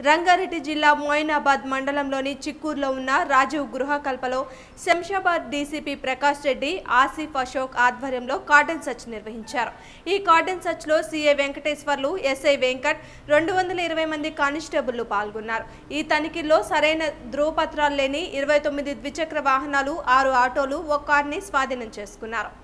రంగారెడ్డి జిల్లా మోయినాబాద్ మండలంలోని చిక్కూరులో ఉన్న రాజీవ్ గృహకల్పలో శంషాబాద్ డీసీపీ ప్రకాష్ రెడ్డి ఆసిఫ్ అశోక్ ఆధ్వర్యంలో కార్డన్ సర్చ్ నిర్వహించారు ఈ కార్డన్ సర్చ్ లో సీఏ వెంకటేశ్వర్లు ఎస్ఐ వెంకట్ రెండు వందల ఇరవై మంది కానిస్టేబుళ్లు పాల్గొన్నారు ఈ తనిఖీల్లో సరైన ధ్రువపత్రాలు లేని ఇరవై తొమ్మిది ద్విచక్ర వాహనాలు ఆరు ఆటోలు ఒక కార్ని స్వాధీనం చేసుకున్నారు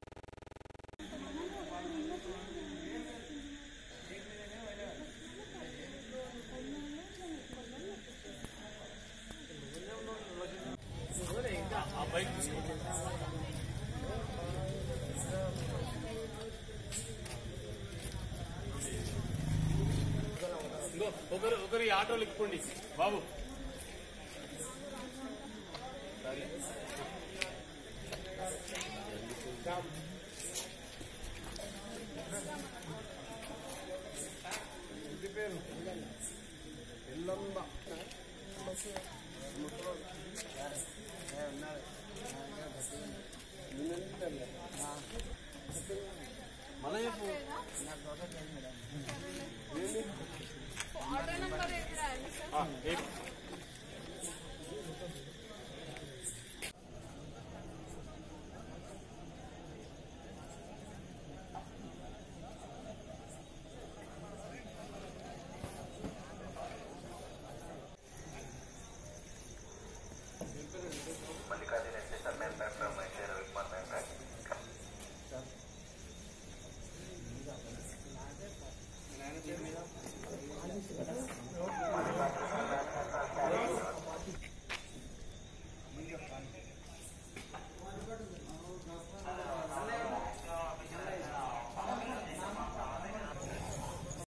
ఇంకో ఒకరు ఒకరు ఈ ఆటోలు ఎక్కుండి బాబు మళ్ళీ చెప్పు ఆ, ఎక్కు.